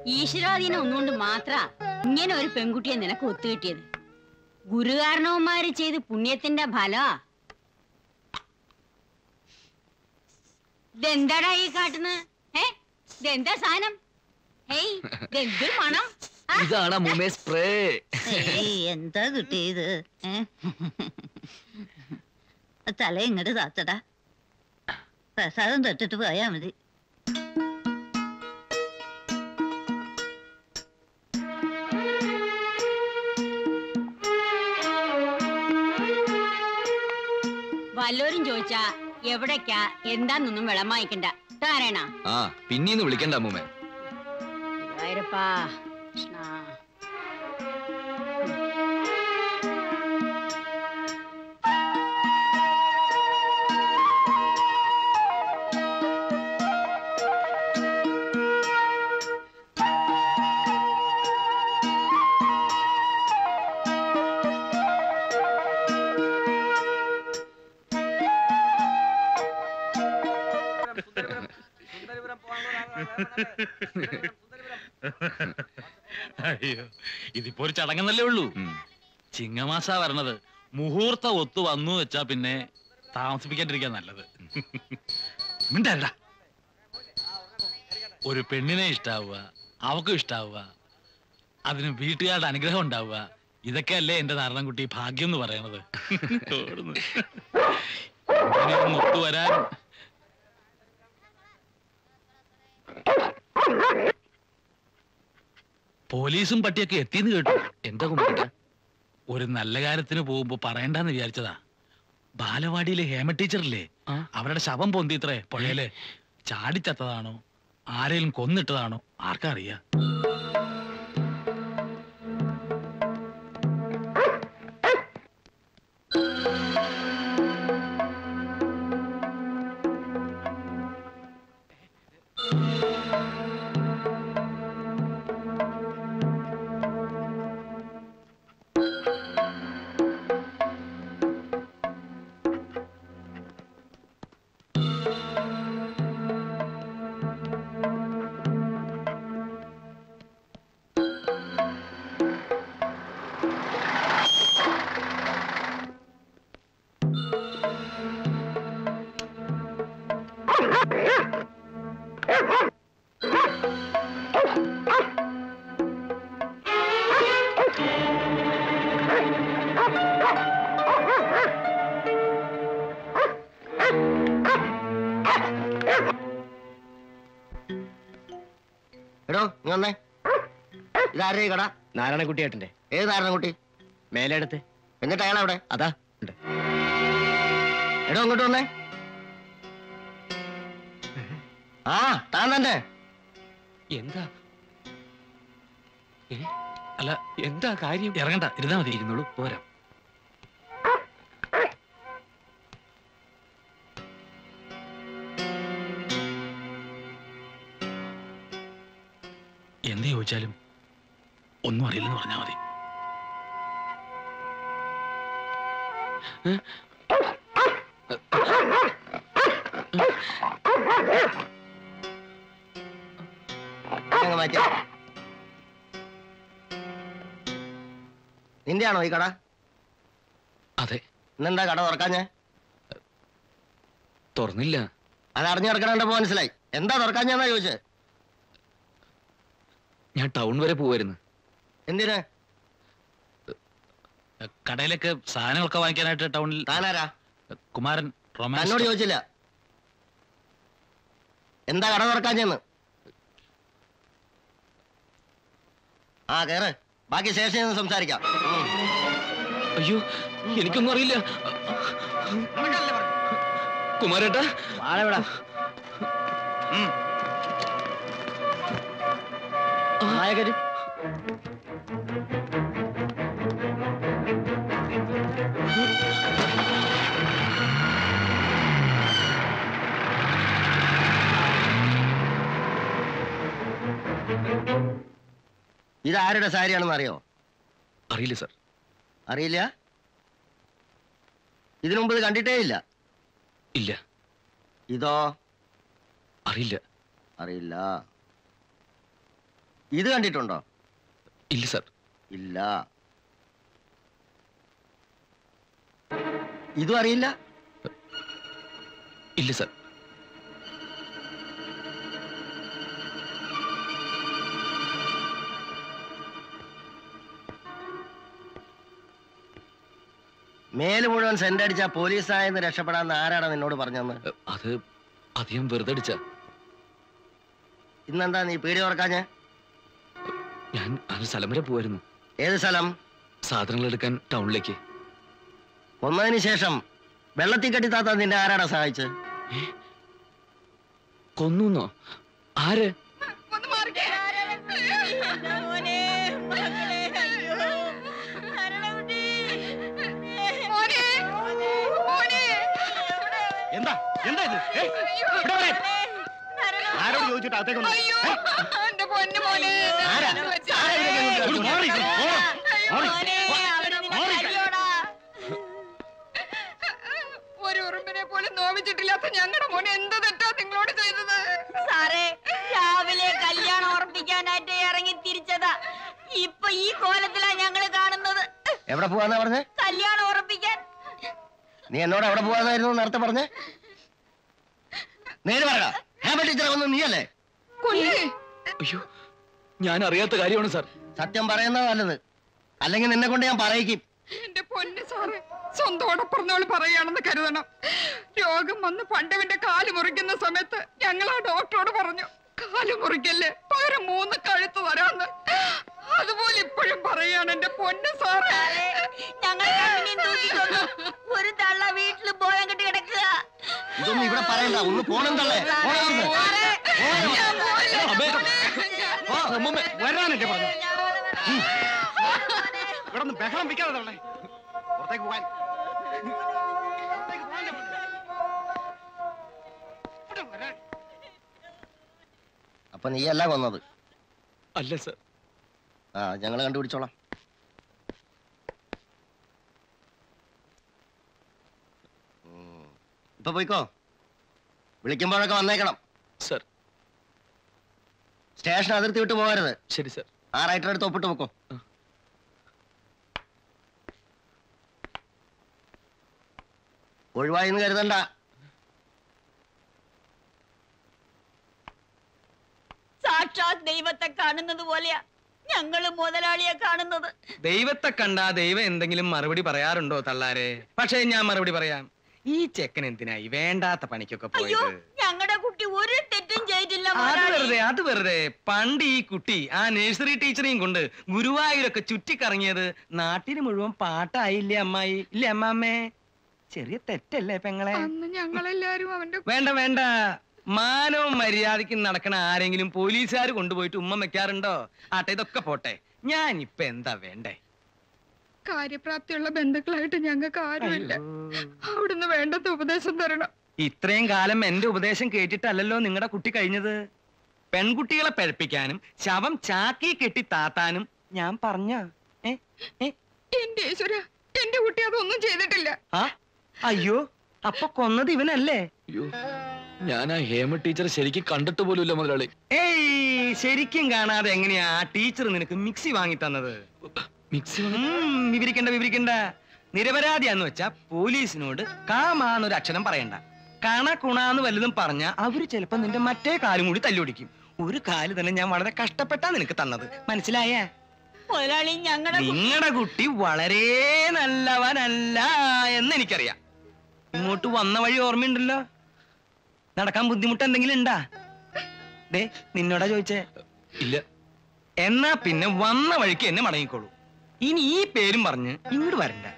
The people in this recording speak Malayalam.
ഈശ്വരാധീനം ഒന്നുകൊണ്ട് മാത്ര ഇങ്ങനെ ഒരു പെൺകുട്ടിയെ നിനക്ക് ഒത്തുകിട്ടിയത് ഗുരുകാരണവന്മാര് ചെയ്ത് പുണ്യത്തിന്റെ ഫല ഇതെന്താടാ ഈ കാട്ടുന്നത് ഏ ഇതെന്താ സാധനം ഹേയ് ഇതെന്തൊരു മണം ആ, ഇതാണ് മുമേ സ്പ്രേ ഏയ്, എന്താ കിട്ടിയത് ഏ? തല ഇങ്ങോട്ട് താത്തടാ പ്രസാദം തൊട്ടിട്ട് പോയാ മതി വല്ലോരും ചോദിച്ചാ എവിടേക്കാ എന്താന്നൊന്നും വെള്ളം വാങ്ങിക്കണ്ട താരണ ആ പിന്നീന്ന് വിളിക്കണ്ട മുമേ ഗുരുവായൂരപ്പാ കൃഷ്ണ അയ്യോ ഇതിപ്പോ ഒരു ചടങ്ങെന്നല്ലേ ഉള്ളൂ ഉം. ചിങ്ങമാസാ വരണത് മുഹൂർത്ത ഒത്തു വന്നു വെച്ചാ പിന്നെ താമസിപ്പിക്കാണ്ടിരിക്കാൻ നല്ലത് മിണ്ടല്ല ഒരു പെണ്ണിനെ ഇഷ്ടാവുക അവക്കും ഇഷ്ടാവുക അതിന് വീട്ടുകാരുടെ അനുഗ്രഹം ഉണ്ടാവുക ഇതൊക്കെയല്ലേ എന്റെ നാരണൻകുട്ടി ഭാഗ്യം എന്ന് പറയണത് ഓടുന്നു. ഇങ്ങനെയൊന്ന് ഒത്തുവരാൻ പോലീസും പട്ടിയൊക്കെ എത്തിയെന്ന് കേട്ടു എന്താ കുമ്പിട്ട ഒരു നല്ല കാര്യത്തിന് പോകുമ്പോ പറയണ്ടെന്ന് വിചാരിച്ചതാ ബാലവാടിയിലെ ഹേമ ടീച്ചറില്ലേ ആ. അവരുടെ ശവം പൊന്തിത്രേ പുഴയില് ചാടിച്ചത്തതാണോ ആരെങ്കിലും കൊന്നിട്ടതാണോ ആർക്കറിയാ എടോ നീ വന്നേ ഇതാരുടെ ഈ കട നാരായണക്കുട്ടിയേട്ടന്റെ ഏത് നാരായണൻകുട്ടി മേലെടുത്ത് എന്നിട്ട് അയാൾ അവിടെ അതാ ഉണ്ട് എടോ ഇങ്ങോട്ട് വന്നേ ആ താൻ തന്നെ എന്താ അല്ല എന്താ കാര്യം ഇറങ്ങണ്ട ഇരുന്നാ മതി ഇരുന്നോളൂ പോരാ എന്ത് ചോദിച്ചാലും ഒന്നും അറിയില്ലെന്ന് പറഞ്ഞാ മതി അങ്ങ് മാറ്റി നിന്റെയാണോ ഈ കട അതെ ഇന്നെന്താ കട തുറക്കാഞ്ഞേ തുറന്നില്ല അത് അറിഞ്ഞു കിടക്കണ മനസ്സിലായി എന്താ തുറക്കാഞ്ഞെന്നാ ചോദിച്ചത് ഞാൻ ടൗൺ വരെ പോവായിരുന്നു എന്തിന് കടയിലേക്ക് സാധനങ്ങളൊക്കെ വാങ്ങിക്കാനായിട്ട് ടൗണിൽ താനാരാ കുമാരൻ തന്നോട് റൊമാൻസ് ചോദിച്ചില്ല എന്താ കട തുറക്കാഞ്ഞെന്ന് ആ കേറ് ബാക്കി ശേഷം നിന്ന് സംസാരിക്കാം ഉം. അയ്യോ എനിക്കൊന്നും അറിയില്ല കുമാരേട്ടാ വാഴവിടാ നായകര് ഇത് ആരുടെ സാരിയാണെന്ന് അറിയോ അറിയില്ല സർ അറിയില്ല ഇതിനു മുമ്പ് ഇത് കണ്ടിട്ടേ ഇല്ല ഇല്ല ഇതോ അറിയില്ല അറിയില്ല ഇത് കണ്ടിട്ടുണ്ടോ ഇല്ല സാർ ഇല്ല ഇതും അറിയില്ല ഇല്ല സാർ മേല് മുഴുവൻ സെന്റ് അടിച്ച പോലീസായെന്ന് രക്ഷപ്പെടാന്ന് ആരാടാ നിന്നോട് പറഞ്ഞെന്ന് എ, അത് അധികം വെറുതെ അടിച്ച ഇന്നെന്താ നീ പീടി തുറക്കാഞ്ഞ് ഞാൻ ആ സ്ഥലം വരെ പോവായിരുന്നു ഏത് സ്ഥലം സാധനങ്ങൾ എടുക്കാൻ ടൗണിലേക്ക് കൊന്നതിന് ശേഷം വെള്ളത്തിൽ കെട്ടി താത്ത നിന്നെ ആരാടാ സഹായിച്ച് കൊന്നോ ആര് എന്താ എന്താ ഇത് ഏ? ഇവിടെ വരെ. ആരോട് ചോദിച്ചിട്ട് അകത്തേക്ക് വന്നു? ഏ? ആരാ? ആരാ ഇതിലേക്ക് അങ്ങോട്ട് ഒരു മാറി, മാറി. മാറി. ഒരു ഉറുമ്പിനെ പോലും നോവിച്ചിട്ടില്ലാത്ത ഞങ്ങളുടെ മോനെ എന്ത് തെറ്റാ നിങ്ങളോട് ചെയ്തത് സാറേ രാവിലെ കല്യാണം ഉറപ്പിക്കാനായിട്ട് ഇറങ്ങി തിരിച്ചതാ ഇപ്പൊ ഈ കോലത്തിലാ ഞങ്ങള് കാണുന്നത് എവിടെ പോവാന്നാ പറഞ്ഞേ കല്യാണം ഉറപ്പിക്കാൻ നീ എന്നോട് എവിടെ പോവാന്നായിരുന്നു നേരത്തെ പറഞ്ഞേ നേര് പറയടാ ഹേമ ടീച്ചറെ ഒന്നും നീയല്ലേ കൊല്ലേ അയ്യോ ഞാൻ അറിയാത്ത കാര്യമാണ് സാർ സത്യം പറയുന്നത് നല്ലത് അല്ലെങ്കിൽ നിന്നെ കൊണ്ട് ഞാൻ പറയിക്കും എന്റെ പൊന്ന് സാറേ സ്വന്തം പറഞ്ഞോള് പറയുകയാണെന്ന് കരുതണം രോഗം വന്ന് പണ്ടവിന്റെ കാല് മുറിക്കുന്ന സമയത്ത് ഞങ്ങൾ ആ ഡോക്ടറോട് പറഞ്ഞു കാല് മുറിക്കല്ലേ പകരം മൂന്ന് കഴുത്ത് തരാന്ന് അതുപോലെ ഇപ്പോഴും പറയാണ് എന്റെ പൊന്ന് സാറേ ഞങ്ങൾ കണ്ണിനെയും തൂക്കിക്കൊന്നു ഒരു തള്ള വീട്ടില് ബോധം കെട്ടി കിടക്കുക ഇതൊന്നും ഇവിടെ പറയണ്ട ഒന്ന് പോണം തള്ളേ പോണം അവിടുന്ന്. സാറേ, ഞാൻ പോയില്ല. അമ്മേ. പോ. അമ്മമ്മേ. വരാനല്ലേ പറഞ്ഞു മോനെ. ഇവിടെ നിന്ന് ബഹളം വെക്കാതെ തള്ളേ പുറത്തേക്ക് പോകാൻ പുറത്തേക്ക് പോകാനല്ലേ പറഞ്ഞത്? ഇവിടെ വരാൻ. അപ്പൊ നീയല്ല കൊന്നത് അല്ല സാർ ആ ഞങ്ങൾ കണ്ടുപിടിച്ചോളാം ഉം. ഇപ്പൊ പോയിക്കോ വിളിക്കുമ്പോഴൊക്കെ വന്നേക്കണം സാർ സ്റ്റേഷൻ അതിർത്തി വിട്ട് പോകരുത് ശരി സാർ ആ റൈറ്റർ എടുത്ത് ഒപ്പിട്ട് വെക്കോ ആ. ഒഴിവായിന്ന് കരുതണ്ട സാക്ഷാത് ദൈവത്തെ കാണുന്നത് പോലെയാ ഞങ്ങള് മുതലാളിയെ കാണുന്നത് ദൈവത്തെ കണ്ടാ ദൈവം എന്തെങ്കിലും മറുപടി പറയാറുണ്ടോ തള്ളാരെ പക്ഷേ ഞാൻ മറുപടി പറയാം ഈ ചെക്കൻ എന്തിനായി വേണ്ടാത്ത പണിക്കൊക്കെ അയ്യോ പോയത് ഞങ്ങളുടെ കുട്ടി ഒരു തെറ്റും ചെയ്തില്ല അത് മുതലാളി വെറുതെ അത് വെറുതെ പണ്ട് ഈ കുട്ടി ആ നഴ്സറി ടീച്ചറെയും കൊണ്ട് ഗുരുവായൂരൊക്കെ ചുറ്റിക്കറങ്ങിയത് നാട്ടിന് മുഴുവൻ പാട്ടായില്ലേ അമ്മായി ഇല്ലേ അമ്മാമ്മേ ചെറിയ തെറ്റല്ലേ പെങ്ങളെ അന്ന് ഞങ്ങളെല്ലാരും അവന്റെ വേണ്ട വേണ്ട മാനവും മര്യാദയ്ക്ക് നടക്കണ ആരെങ്കിലും പോലീസുകാർ കൊണ്ടുപോയിട്ട് ഉമ്മ വെക്കാറുണ്ടോ ആട്ടെ ഇതൊക്കെ പോട്ടെ ഞാൻ ഇപ്പൊ എന്താ വേണ്ടേ കാര്യപ്രാപ്തിയുള്ള ബന്ധുക്കളായിട്ട് ഞങ്ങൾക്ക് ആരുമില്ല അവിടുന്ന് വേണ്ടത് ഉപദേശം തരണം ഇത്രയും കാലം എന്റെ ഉപദേശം കേട്ടിട്ടല്ലല്ലോ നിങ്ങളുടെ കുട്ടി കഴിഞ്ഞത് പെൺകുട്ടികളെ പഴപ്പിക്കാനും ശവം ചാക്കി കെട്ടി താത്താനും ഞാൻ പറഞ്ഞ ഏ ഏ എന്റെ ഈശ്വര എന്റെ കുട്ടി അതൊന്നും ചെയ്തിട്ടില്ല ആ അയ്യോ അപ്പൊ കൊന്നത് ഇവനല്ലേ അയ്യോ ഞാൻ ആ ഹേമ ടീച്ചറെ ശരിക്കും കണ്ടിട്ട് പോലുമില്ല മുതലാളി ഏയ് ശരിക്കും കാണാതെ എങ്ങനെയാ ആ ടീച്ചർ നിനക്ക് മിക്സി വാങ്ങി തന്നത് മിക്സി ഉം, വിവരിക്കണ്ട വിവരിക്കണ്ട നിരപരാധിയാന്ന് വെച്ചാ പോലീസിനോട് കാമാന്നൊരു അക്ഷരം പറയണ്ട കണ കുണാന്ന് വല്ലതും പറഞ്ഞ അവര് ചിലപ്പോ നിന്റെ മറ്റേ കാലും കൂടി തല്ലുപിടിക്കും ഒരു കാല് തന്നെ ഞാൻ വളരെ കഷ്ടപ്പെട്ടാ നിനക്ക് തന്നത് മനസ്സിലായേ മുതലാളി ഞങ്ങളുടെ നിങ്ങളുടെ കുട്ടി വളരെ നല്ലവനല്ല എന്ന് എനിക്കറിയാം ഇങ്ങോട്ട് വന്ന വഴി ഓർമ്മയുണ്ടല്ലോ നടക്കാൻ ബുദ്ധിമുട്ട് എന്തെങ്കിലും ഉണ്ടാ ദേ നിന്നോടാ ചോദിച്ചേ ഇല്ല എന്നാ പിന്നെ വന്ന വഴിക്ക് എന്നെ മടങ്ങിക്കോളൂ ഇനി ഈ പേരും പറഞ്ഞ് ഇങ്ങോട്ട് വരണ്ട